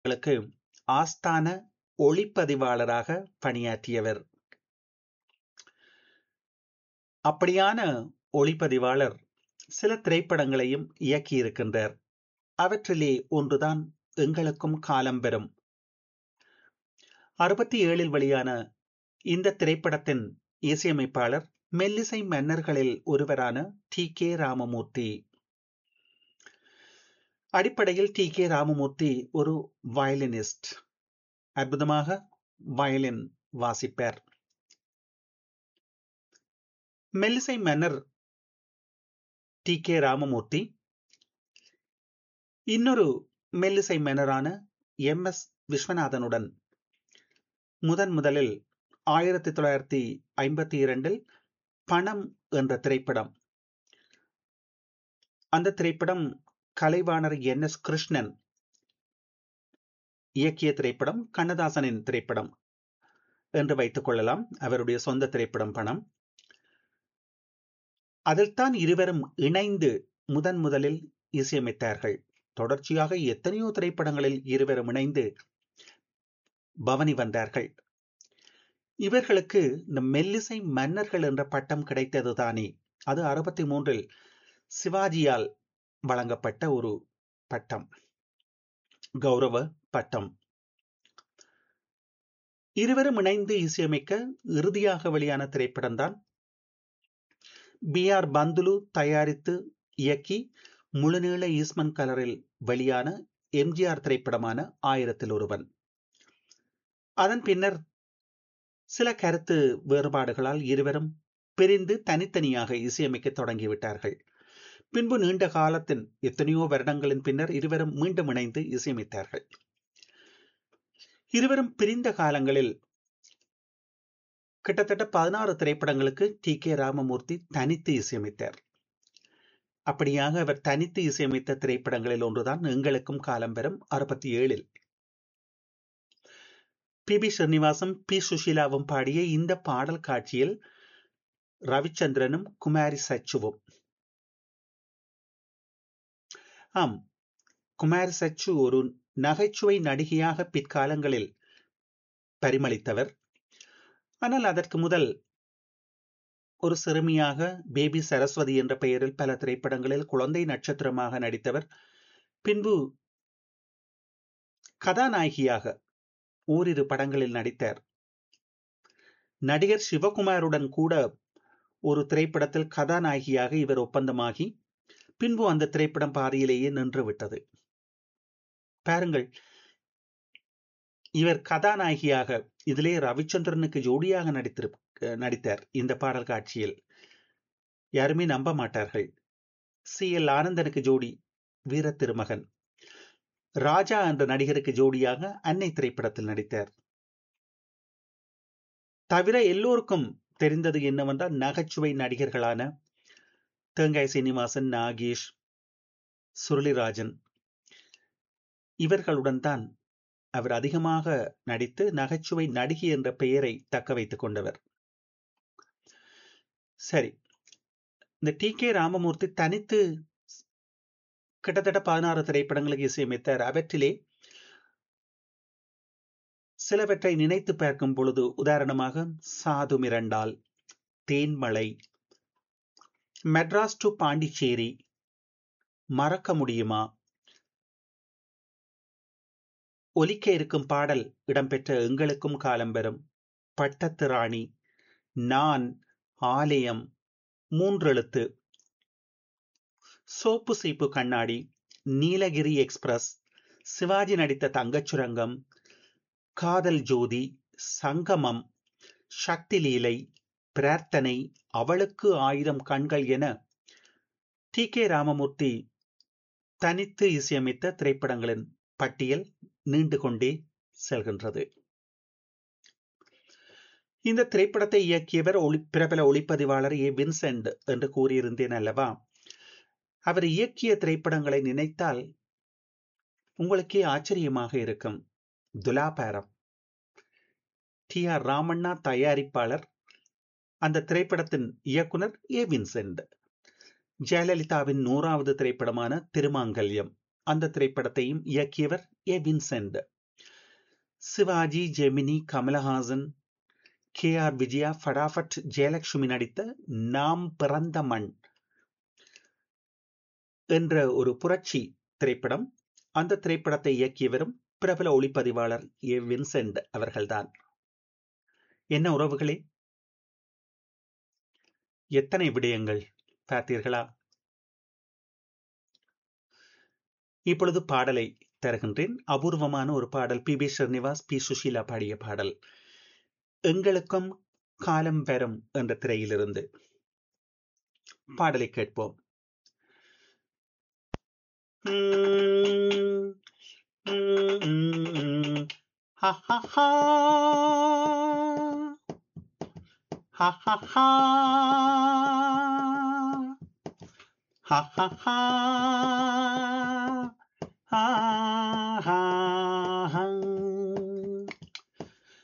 திரைப்படங்களுக்கு ஆஸ்தான ஒளிப்பதிவாளராக பணியாற்றியவர் அப்படியான ஒளிப்பதிவாளர் சில திரைப்படங்களையும் இயக்கியிருக்கின்றார் அவற்றிலே ஒன்றுதான் எங்களுக்கும் காலம் பெறும் அறுபத்தி ஏழில் வெளியான இந்த திரைப்படத்தின் இசையமைப்பாளர் மெல்லிசை மன்னர்களில் ஒருவரான டி கே ராமமூர்த்தி அடிப்படையில் டி கே ராமமூர்த்தி ஒரு வயலினிஸ்ட் அற்புதமாக வயலின் வாசிப்பார் மெல்லிசை மன்னர் டி கே ராமமூர்த்தி இன்னொரு மெல்லிசை மன்னரான எம் எஸ் விஸ்வநாதனுடன் முதன் முதலில் ஆயிரத்தி தொள்ளாயிரத்தி ஐம்பத்தி இரண்டில் பணம் என்ற திரைப்படம் அந்த திரைப்படம் கலைவாணர் என் எஸ் கிருஷ்ணன் இயக்கிய திரைப்படம் கண்ணதாசனின் திரைப்படம் என்று வைத்துக் கொள்ளலாம் அவருடைய சொந்த திரைப்படம் பணம் அதில்தான் இருவரும் இணைந்து முதன் முதலில் இசையமைத்தார்கள் தொடர்ச்சியாக எத்தனையோ திரைப்படங்களில் இருவரும் இணைந்து பவனி வந்தார்கள் இவர்களுக்கு இந்த மெல்லிசை மன்னர்கள் என்ற பட்டம் கிடைத்தது தானே அது அறுபத்தி மூன்றில் சிவாஜியால் வழங்கப்பட்ட ஒரு பட்டம் கௌரவ பட்டம் இருவரும் இணைந்து இசையமைக்க இறுதியாக வெளியான திரைப்படம் தான் பி ஆர் பந்துலு தயாரித்து இயக்கி முழுநீள ஈஸ்மன் கலரில் வெளியான எம்ஜிஆர் திரைப்படமான ஆயிரத்தில் ஒருவன் அதன் பின்னர் சில கருத்து வேறுபாடுகளால் இருவரும் பிரிந்து தனித்தனியாக இசையமைக்க தொடங்கிவிட்டார்கள் பின்பு நீண்ட காலத்தின் எத்தனையோ வருடங்களின் பின்னர் இருவரும் மீண்டும் இணைந்து இசையமைத்தார்கள் இருவரும் பிரிந்த காலங்களில் கிட்டத்தட்ட பதினாறு திரைப்படங்களுக்கு டி கே ராமமூர்த்தி தனித்து இசையமைத்தார் அப்படியாக அவர் தனித்து இசையமைத்த திரைப்படங்களில் ஒன்றுதான் எங்களுக்கும் காலம் பெறும் அறுபத்தி ஏழில் பி பி ஸ்ரீனிவாசும் பி சுஷீலாவும் பாடிய இந்த பாடல் காட்சியில் ரவிச்சந்திரனும் குமாரி சச்சுவும் ஆம் குமாரி சச்சு ஒரு நகைச்சுவை நடிகையாக பிற்காலங்களில் பரிமளித்தவர் ஆனால் அதற்கு முதல் ஒரு சிறுமியாக பேபி சரஸ்வதி என்ற பெயரில் பல திரைப்படங்களில் குழந்தை நட்சத்திரமாக நடித்தவர் பின்பு கதாநாயகியாக ஓரிரு படங்களில் நடித்தார் நடிகர் சிவகுமாருடன் கூட ஒரு திரைப்படத்தில் கதாநாயகியாக இவர் ஒப்பந்தமாகி பின்பு அந்த திரைப்படம் பாதியிலேயே நின்று விட்டது பாருங்கள் இவர் கதாநாயகியாக இதிலே ரவிச்சந்திரனுக்கு ஜோடியாக நடித்திரு நடித்தார் இந்த பாடல் காட்சியில் யாருமே நம்ப மாட்டார்கள் சி எல் ஆனந்தனுக்கு ஜோடி வீர திருமகன் ராஜா என்ற நடிகருக்கு ஜோடியாக அன்னை திரைப்படத்தில் நடித்தார் தவிர எல்லோருக்கும் தெரிந்தது என்னவென்றால் நகைச்சுவை நடிகர்களான தேங்காய் சீனிவாசன் நாகேஷ் சுருளிராஜன் இவர்களுடன் தான் அவர் அதிகமாக நடித்து நகைச்சுவை நடிகை என்ற பெயரை தக்க வைத்துக் கொண்டவர் சரி இந்த டி கே ராமமூர்த்தி தனித்து கிட்டத்தட்ட பதினாறு திரைப்படங்களுக்கு இசையமைத்தார் அவற்றிலே சிலவற்றை நினைத்து பார்க்கும் பொழுது உதாரணமாக சாது மிரண்டால் தேன்மலை மெட்ராஸ் டு பாண்டிச்சேரி மறக்க முடியுமா ஒலிக்க இருக்கும் பாடல் இடம்பெற்ற எங்களுக்கும் காலம் பெறும் பட்டத்து ராணி நான் ஆலயம் மூன்றெழுத்து சோப்பு சீப்பு கண்ணாடி நீலகிரி எக்ஸ்பிரஸ் சிவாஜி நடித்த தங்கச்சுரங்கம் காதல் ஜோதி சங்கமம் சக்தி லீலை பிரார்த்தனை அவளுக்கு ஆயிரம் கண்கள் என டி கே ராமமூர்த்தி தனித்து இசையமைத்த திரைப்படங்களின் பட்டியல் நீண்டு கொண்டே செல்கின்றது இந்த திரைப்படத்தை இயக்கியவர் ஒளி பிரபல ஒளிப்பதிவாளர் ஏ வின்சென்ட் என்று கூறியிருந்தேன் அல்லவா அவர் இயக்கிய திரைப்படங்களை நினைத்தால் உங்களுக்கே ஆச்சரியமாக இருக்கும் துலாபாரம் டி ஆர் ராமண்ணா தயாரிப்பாளர் அந்த திரைப்படத்தின் இயக்குனர் ஏ வின்சென்ட் ஜெயலலிதாவின் நூறாவது திரைப்படமான திருமாங்கல்யம் அந்த திரைப்படத்தையும் இயக்கியவர் A Vincent Sivaji Gemini Kamalahasan K R Vijaya Fatafat Jayalakshmi நடித்த நாம் பிறந்த மண் என்ற ஒரு புரட்சி திரைப்படம் அந்த திரைப்படத்தை இயக்கியவரும் பிரபல ஒளிப்பதிவாளர் ஏ வின்சென்ட் அவர்கள்தான் என்ன உறவுகளே எத்தனை விடயங்கள் பார்த்தீர்களா இப்பொழுது பாடலை தருகின்றேன் அபூர்வமான ஒரு பாடல் P B Srinivas P Susheela பாடிய பாடல் எங்களுக்கும் காலம் வரும் என்ற திரையிலிருந்து பாடலை கேட்போம் ha ha ha ha ha ha ha ha ha ha